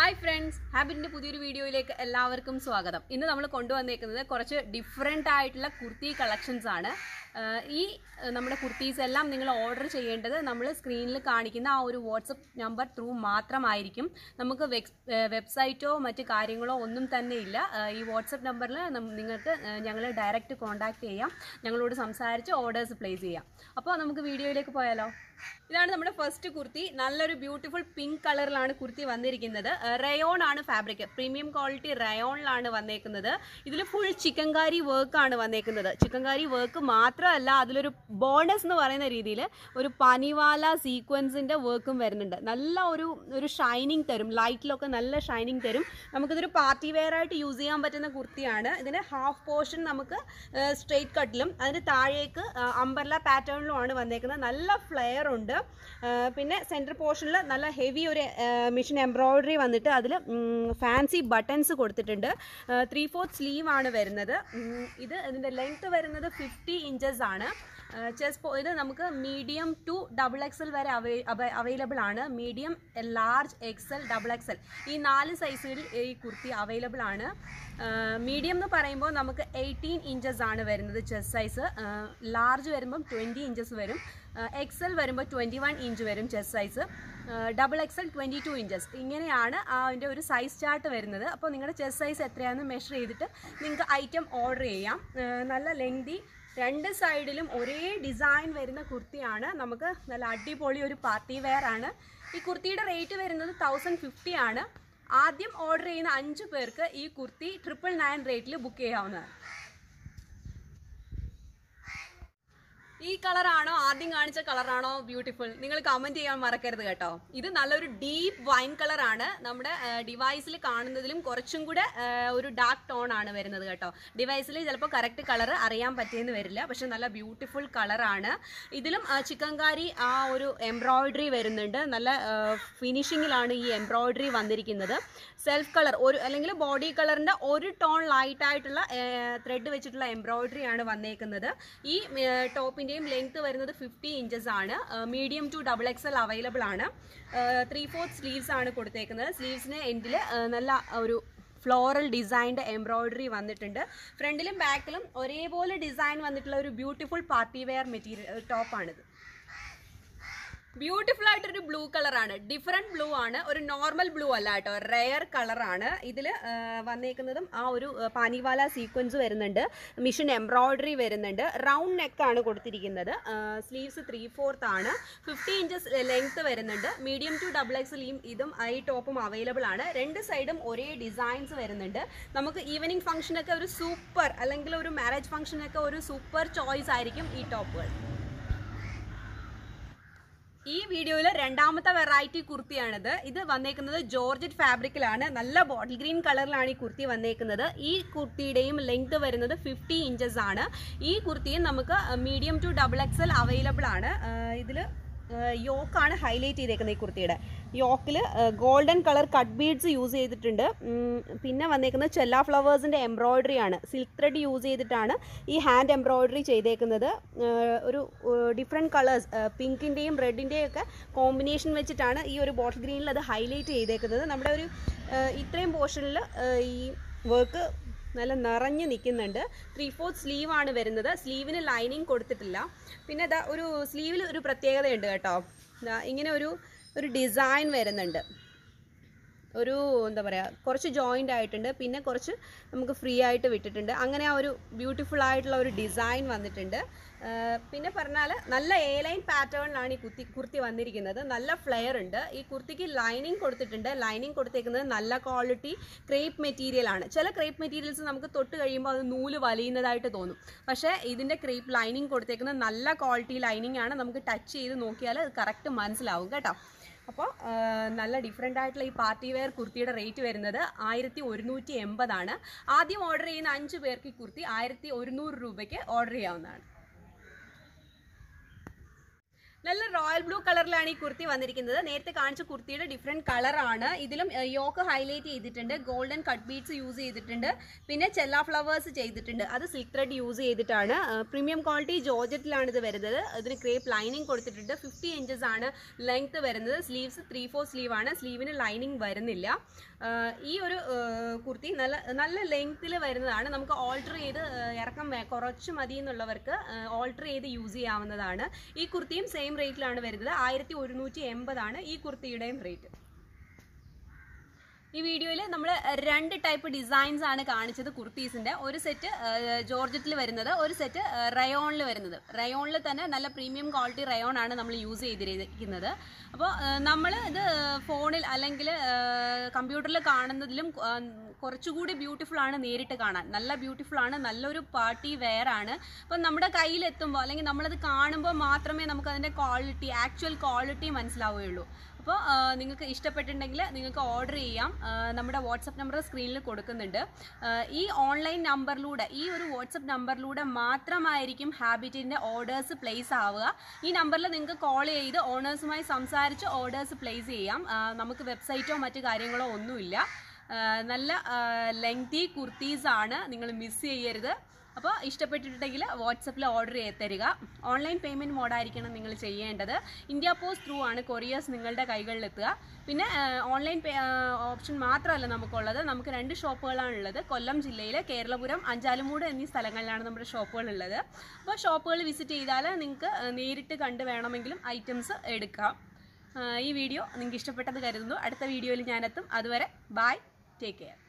hi friends ഹാബിറ്റിന്റെ പുതിയൊരു വീഡിയോയിലേക്ക് എല്ലാവർക്കും സ്വാഗതം ഇന്ന് നമ്മൾ കൊണ്ടുവന്നേക്കുന്നത് കുറച്ച് ഡിഫറെൻ്റ് ആയിട്ടുള്ള കുർത്തി കളക്ഷൻസ് ആണ് ആഹ് ഈ ആഹ് നമ്മുടെ കുർത്തീസ് എല്ലാം നിങ്ങൾ ഓർഡർ ചെയ്യേണ്ടത് നമ്മൾ സ്ക്രീനിൽ കാണിക്കുന്ന ആ ഒരു വാട്സപ്പ് നമ്പർ ത്രൂ മാത്രമായിരിക്കും നമുക്ക് വെബ്സൈറ്റോ മറ്റ് കാര്യങ്ങളോ ഒന്നും തന്നെ ഇല്ല ആഹ് ഈ വാട്സപ്പ് നമ്പറിൽ നിങ്ങൾക്ക് ഞങ്ങൾ ഡയറക്റ്റ് കോൺടാക്ട് ചെയ്യാം ഞങ്ങളോട് സംസാരിച്ച് ഓർഡേഴ്സ് പ്ലേസ് ചെയ്യാം അപ്പോൾ നമുക്ക് വീഡിയോയിലേക്ക് പോയാലോ ഇതാണ് നമ്മുടെ ഫസ്റ്റ് കുർത്തി നല്ലൊരു ബ്യൂട്ടിഫുൾ പിങ്ക് കളറിലാണ് കുർത്തി വന്നിരിക്കുന്നത് റയോൺ ആണ് ഫാബ്രിക് പ്രീമിയം ക്വാളിറ്റി റയോണിലാണ് വന്നേക്കുന്നത് ഇതിൽ ഫുൾ ചിക്കൻകാരി വർക്ക് ആണ് വന്നേക്കുന്നത് ചിക്കൻകാരി വർക്ക് മാത്രമല്ല അതിലൊരു ബോണസ് എന്ന് പറയുന്ന രീതിയിൽ ഒരു പനിവാല സീക്വൻസിന്റെ വർക്കും വരുന്നുണ്ട് നല്ല ഒരു ഒരു ഷൈനിങ് തരും ലൈറ്റിലൊക്കെ നല്ല ഷൈനിങ് തരും നമുക്കിതൊരു പാർട്ടി വെയർ ആയിട്ട് യൂസ് ചെയ്യാൻ പറ്റുന്ന കുർത്തിയാണ് ഇതിന്റെ ഹാഫ് പോർഷൻ നമുക്ക് സ്ട്രെയിറ്റ് കട്ടിലും അതിന് താഴേക്ക് അമ്പർല പാറ്റേണിലുമാണ് വന്നേക്കുന്നത് നല്ല ഫ്ലെയർ ഉണ്ട് ആ, പിന്നെ സെൻറ്റർ പോർഷനിൽ നല്ല ഹെവി ഒരു മിഷൻ എംബ്രോയിഡറി വന്നിട്ട് അതിൽ ഫാൻസി ബട്ടൺസ് കൊടുത്തിട്ടുണ്ട് ത്രീ ഫോർത്ത് സ്ലീവ് ആണ് വരുന്നത് ഉം, ഇത് ഇതിൻ്റെ ലെങ്ത് വരുന്നത് ഫിഫ്റ്റി ഇഞ്ചസ് ആണ് ചെസ് ഇത് നമുക്ക് മീഡിയം ടു ഡബിൾ എക്സൽ വരെ അവൈലബിൾ ആണ് medium large XL double XL ഈ നാല് സൈസുകളിൽ ഈ കുർത്തി അവൈലബിൾ ആണ് മീഡിയം എന്ന് പറയുമ്പോൾ നമുക്ക് എയ്റ്റീൻ ഇഞ്ചസ് ആണ് വരുന്നത് ചെസ് സൈസ് ലാർജ് വരുമ്പം ട്വൻറ്റി ഇഞ്ചസ് വരും എക്സൽ വരുമ്പോൾ ട്വൻറ്റി വൺ ഇഞ്ച് വരും chest size double XL twenty two inches ഇങ്ങനെയാണ് അതിൻ്റെ ഒരു സൈസ് ചാർട്ട് വരുന്നത് അപ്പോൾ നിങ്ങളുടെ ചെസ് സൈസ് എത്രയാണെന്ന് മെഷർ ചെയ്തിട്ട് നിങ്ങൾക്ക് ഐറ്റം ഓർഡർ ചെയ്യാം ആ, നല്ല ലെങ്തി രണ്ട് സൈഡിലും ഒരേ ഡിസൈൻ വരുന്ന കുർത്തിയാണ് നമുക്ക് നല്ല അടിപൊളി ഒരു പാർട്ടി വെയർ ആണ് ഈ കുർത്തിയുടെ റേറ്റ് വരുന്നത് തൗസൻഡ് ഫിഫ്റ്റി ആണ് ആദ്യം ഓർഡർ ചെയ്യുന്ന അഞ്ച് പേർക്ക് ഈ കുർത്തി ട്രിപ്പിൾ നയൻ റേറ്റിൽ ബുക്ക് ചെയ്യാവുന്നതാണ് ഈ കളറാണോ ആദ്യം കാണിച്ച കളറാണോ ബ്യൂട്ടിഫുൾ നിങ്ങൾ കമന്റ് ചെയ്യാൻ മറക്കരുത് കേട്ടോ ഇത് നല്ലൊരു ഡീപ്പ് വൈൻ കളറാണ് നമ്മുടെ ഡിവൈസിൽ കാണുന്നതിലും കുറച്ചും കൂടെ ആ, ഒരു ഡാർക്ക് ടോൺ ആണ് വരുന്നത് കേട്ടോ ഡിവൈസിൽ ചിലപ്പോൾ കറക്റ്റ് കളർ അറിയാൻ പറ്റിയെന്ന് വരില്ല പക്ഷെ നല്ല ബ്യൂട്ടിഫുൾ കളറാണ് ഇതിലും ചിക്കൻകാരി ആ ഒരു എംബ്രോയിഡറി വരുന്നുണ്ട് നല്ല ഫിനിഷിങ്ങിലാണ് ഈ എംബ്രോയിഡറി വന്നിരിക്കുന്നത് സെൽഫ് കളർ ഒരു അല്ലെങ്കിൽ ബോഡി കളറിന്റെ ഒരു ടോൺ ലൈറ്റ് ആയിട്ടുള്ള ത്രെഡ് വെച്ചിട്ടുള്ള എംബ്രോയിഡറി ആണ് വന്നേക്കുന്നത് ഈ ടോപ്പിന്റെയും ലെങ്ത് വരുന്നത് ഫിഫ്റ്റി ഇഞ്ചസ് ആണ് medium to double XL available ആണ് ത്രീ ഫോർത്ത് സ്ലീവ്സ് ആണ് കൊടുത്തേക്കുന്നത് സ്ലീവ്സിന് എൻഡിൽ നല്ല ഒരു ഫ്ലോറൽ ഡിസൈൻഡ് എംബ്രോയിഡറി വന്നിട്ടുണ്ട് ഫ്രണ്ടിലും ബാക്കിലും ഒരേപോലെ ഡിസൈൻ വന്നിട്ടുള്ള ഒരു ബ്യൂട്ടിഫുൾ പാർട്ടി വെയർ മെറ്റീരിയൽ ടോപ്പാണിത് ബ്യൂട്ടിഫുൾ ആയിട്ടൊരു ബ്ലൂ കളറാണ് ഡിഫറെന്റ് ബ്ലൂ ആണ് ഒരു നോർമൽ ബ്ലൂ അല്ല കേട്ടോ റെയർ കളറാണ് ഇതിൽ വന്നേക്കുന്നതും ആ ഒരു ആ, പാനിവാല സീക്വൻസ് വരുന്നുണ്ട് മിഷൻ എംബ്രോയിഡറി വരുന്നുണ്ട് റൗണ്ട് നെക്കാണ് കൊടുത്തിരിക്കുന്നത് സ്ലീവ്സ് ത്രീ ഫോർത്ത് ആണ് ഫിഫ്റ്റി ഇഞ്ചസ് ലെങ്ത് വരുന്നുണ്ട് മീഡിയം ടു ഡബിൾ എക്സ് ഇതും ഈ ടോപ്പും അവൈലബിൾ ആണ് രണ്ട് സൈഡും ഒരേ ഡിസൈൻസ് വരുന്നുണ്ട് നമുക്ക് ഈവനിങ് ഫംഗ്ഷനൊക്കെ ഒരു സൂപ്പർ അല്ലെങ്കിൽ ഒരു മാരേജ് ഫംഗ്ഷനൊക്കെ ഒരു സൂപ്പർ ചോയ്സ് ആയിരിക്കും ഈ ടോപ്പുകൾ ഈ വീഡിയോയിലെ രണ്ടാമത്തെ വെറൈറ്റി കുർത്തിയാണിത് ഇത് വന്നേക്കുന്നത് ജോർജറ്റ് ഫാബ്രിക്കിലാണ് നല്ല ബോട്ടിൽ ഗ്രീൻ കളറിലാണ് ഈ കുർത്തി വന്നേക്കുന്നത് ഈ കുർത്തിയുടെയും ലെങ്ത് വരുന്നത് ഫിഫ്റ്റി ഇഞ്ചസ് ആണ് ഈ കുർത്തിയും നമുക്ക് medium to double XL available ആണ് ഇതിൽ യോക്കാണ് ഹൈലൈറ്റ് ചെയ്തേക്കുന്നത് ഈ കുർത്തിയുടെ യോക്കിൽ golden colour cut beads use ചെയ്തിട്ടുണ്ട് ഉം, പിന്നെ വന്നേക്കുന്നത് ചെല്ല ഫ്ലവേഴ്സിൻ്റെ എംബ്രോയിഡറി ആണ് സിൽക്ക് ത്രെഡ് യൂസ് ചെയ്തിട്ടാണ് ഈ ഹാൻഡ് എംബ്രോയിഡറി ചെയ്തേക്കുന്നത് ഏഹ്, ഒരു ഡിഫറെൻറ്റ് കളേഴ്സ് പിങ്കിൻ്റെയും റെഡിൻ്റെയും ഒക്കെ കോമ്പിനേഷൻ വെച്ചിട്ടാണ് ഈ ഒരു ബോട്ടിൽ ഗ്രീനിൽ അത് ഹൈലൈറ്റ് ചെയ്തേക്കുന്നത് നമ്മുടെ ഒരു ഏഹ്, ഇത്രയും പോർഷനിൽ ഈ വർക്ക് നല്ല നിറഞ്ഞു നിൽക്കുന്നുണ്ട് ത്രീ ഫോർത്ത് സ്ലീവ് ആണ് വരുന്നത് സ്ലീവിന് ലൈനിങ് കൊടുത്തിട്ടില്ല പിന്നെ ഇതാ ഒരു സ്ലീവിൽ ഒരു പ്രത്യേകതയുണ്ട് കേട്ടോ ദാ ഇങ്ങനെ ഒരു ഒരു ഡിസൈൻ വരുന്നുണ്ട് ഒരു എന്താ പറയുക കുറച്ച് ജോയിൻ്റ് ആയിട്ടുണ്ട് പിന്നെ കുറച്ച് നമുക്ക് ഫ്രീ ആയിട്ട് വിട്ടിട്ടുണ്ട് അങ്ങനെ ആ ഒരു ബ്യൂട്ടിഫുൾ ആയിട്ടുള്ള ഒരു ഡിസൈൻ വന്നിട്ടുണ്ട് ആ, പിന്നെ പറഞ്ഞാൽ നല്ല എ ലൈൻ പാറ്റേണിലാണ് ഈ കുർത്തി കുർത്തി വന്നിരിക്കുന്നത് നല്ല ഫ്ലെയർ ഉണ്ട് ഈ കുർത്തിക്ക് ലൈനിങ് കൊടുത്തിട്ടുണ്ട് ലൈനിങ് കൊടുത്തേക്കുന്നത് നല്ല ക്വാളിറ്റി ക്രേപ്പ് മെറ്റീരിയൽ ആണ് ചില ക്രേപ്പ് മെറ്റീരിയൽസ് നമുക്ക് തൊട്ട് കഴിയുമ്പോൾ അത് നൂല് വലിയുന്നതായിട്ട് തോന്നും പക്ഷേ ഇതിൻ്റെ ക്രേപ്പ് ലൈനിങ് കൊടുത്തേക്കുന്നത് നല്ല ക്വാളിറ്റി ലൈനിങ് ആണ് നമുക്ക് ടച്ച് ചെയ്ത് നോക്കിയാൽ അത് കറക്റ്റ് മനസ്സിലാവും കേട്ടോ അപ്പോൾ നല്ല ഡിഫറെൻ്റ് ആയിട്ടുള്ള ഈ പാർട്ടി വെയർ കുർത്തിയുടെ റേറ്റ് വരുന്നത് ആയിരത്തി ഒരുന്നൂറ്റി എൺപതാണ് ആദ്യം ഓർഡർ ചെയ്യുന്ന അഞ്ച് പേർക്ക് ഈ കുർത്തി ആയിരത്തി ഒരുന്നൂറ് രൂപയ്ക്ക് ഓർഡർ ചെയ്യാവുന്നതാണ് നല്ല റോയൽ ബ്ലൂ കളറിലാണ് ഈ കുർത്തി വന്നിരിക്കുന്നത് നേരത്തെ കാണിച്ച കുർത്തിയുടെ ഡിഫറെന്റ് കളറാണ് ഇതിലും യോക്ക് ഹൈലൈറ്റ് ചെയ്തിട്ടുണ്ട് ഗോൾഡൻ കട്ട് ബീഡ്സ് യൂസ് ചെയ്തിട്ടുണ്ട് പിന്നെ ചെല്ല ഫ്ലവേഴ്സ് ചെയ്തിട്ടുണ്ട് അത് സിൽക്ക് ത്രെഡ് യൂസ് ചെയ്തിട്ടാണ് പ്രീമിയം ക്വാളിറ്റി ജോർജറ്റിലാണ് ഇത് വരുന്നത് ഇതിന് ക്രേപ്പ് ലൈനിങ് കൊടുത്തിട്ടുണ്ട് ഫിഫ്റ്റി ഇഞ്ചസ് ആണ് ലെങ്ത് വരുന്നത് സ്ലീവ്സ് ത്രീ ഫോർ സ്ലീവ് ആണ് സ്ലീവിന് ലൈനിങ് വരുന്നില്ല ആ, ഈ ഒരു ആ, കുർത്തി നല്ല നല്ല ലെങ്ത്തിൽ വരുന്നതാണ് നമുക്ക് ഓൾട്ടർ ചെയ്ത് ആ, ഇറക്കം വേ- കുറച്ച് മതി എന്നുള്ളവർക്ക് ഓൾട്ടർ ചെയ്ത് യൂസ് ചെയ്യാവുന്നതാണ് ഈ കുർത്തിയും സെയിം റേറ്റിലാണ് വരുന്നത് ആയിരത്തി ഒരുന്നൂറ്റി എൺപതാണ് ഈ കുർത്തിയുടെയും റേറ്റ് ഈ വീഡിയോയിൽ നമ്മൾ രണ്ട് ടൈപ്പ് ഡിസൈൻസ് ആണ് കാണിച്ചത് കുർത്തീസിന്റെ ഒരു സെറ്റ് ജോർജറ്റിൽ വരുന്നത് ഒരു സെറ്റ് റയോണിൽ വരുന്നത് റയോണിൽ തന്നെ നല്ല പ്രീമിയം ക്വാളിറ്റി റയോൺ ആണ് നമ്മൾ യൂസ് ചെയ്തിരിക്കുന്നത് അപ്പോൾ നമ്മൾ ഇത് ഫോണിൽ അല്ലെങ്കിൽ കമ്പ്യൂട്ടറിൽ കാണുന്നതിലും ആ, കുറച്ചുകൂടി ബ്യൂട്ടിഫുൾ ആണ് നേരിട്ട് കാണാൻ നല്ല ബ്യൂട്ടിഫുൾ ആണ് നല്ലൊരു പാർട്ടി വെയർ ആണ് അപ്പം നമ്മുടെ കയ്യിലെത്തുമ്പോൾ അല്ലെങ്കിൽ നമ്മളത് കാണുമ്പോൾ മാത്രമേ നമുക്ക് അതിൻ്റെ ക്വാളിറ്റി ആക്ച്വൽ ക്വാളിറ്റി മനസ്സിലാവുകയുള്ളൂ അപ്പോൾ നിങ്ങൾക്ക് ഇഷ്ടപ്പെട്ടിട്ടുണ്ടെങ്കിൽ നിങ്ങൾക്ക് ഓർഡർ ചെയ്യാം ആ, നമ്മുടെ വാട്സപ്പ് നമ്പർ സ്ക്രീനിൽ കൊടുക്കുന്നുണ്ട് ആ, ഈ ഓൺലൈൻ നമ്പറിലൂടെ ഈ ഒരു വാട്സപ്പ് നമ്പറിലൂടെ മാത്രമായിരിക്കും ഹാബിറ്റിൻ്റെ ഓർഡേഴ്സ് പ്ലേസ് ആവുക ഈ നമ്പറിൽ നിങ്ങൾക്ക് കോൾ ചെയ്ത് ഓണേഴ്സുമായി സംസാരിച്ച് ഓർഡേഴ്സ് പ്ലേസ് ചെയ്യാം ആ, നമുക്ക് വെബ്സൈറ്റോ മറ്റു കാര്യങ്ങളോ ഒന്നുമില്ല ആ, നല്ല ലെങ്തി കുർത്തീസ് ആണ് നിങ്ങൾ മിസ് ചെയ്യരുത് അപ്പോൾ ഇഷ്ടപ്പെട്ടിട്ടുണ്ടെങ്കിൽ വാട്സപ്പിൽ ഓർഡർ ചെയ്ത് തരിക ഓൺലൈൻ പേയ്മെൻറ്റ് മോഡായിരിക്കണം നിങ്ങൾ ചെയ്യേണ്ടത് ഇന്ത്യ പോസ്റ്റ് ത്രൂ ആണ് കൊറിയേഴ്സ് നിങ്ങളുടെ കൈകളിലെത്തുക പിന്നെ ഓൺലൈൻ പേ ഓപ്ഷൻ മാത്രമല്ല നമുക്കുള്ളത് നമുക്ക് രണ്ട് ഷോപ്പുകളാണ് ഉള്ളത് കൊല്ലം ജില്ലയിൽ കേരളപുരം അഞ്ചാലുമൂട് എന്നീ സ്ഥലങ്ങളിലാണ് നമ്മുടെ ഷോപ്പുകൾ ഉള്ളത് അപ്പോൾ ഷോപ്പുകൾ വിസിറ്റ് ചെയ്താൽ നിങ്ങൾക്ക് നേരിട്ട് കണ്ട് വേണമെങ്കിലും ഐറ്റംസ് എടുക്കാം ആ, ഈ വീഡിയോ നിങ്ങൾക്ക് ഇഷ്ടപ്പെട്ടത് കരുതുന്നു അടുത്ത വീഡിയോയിൽ ഞാനെത്തും അതുവരെ ബൈ ടേക്ക് കെയർ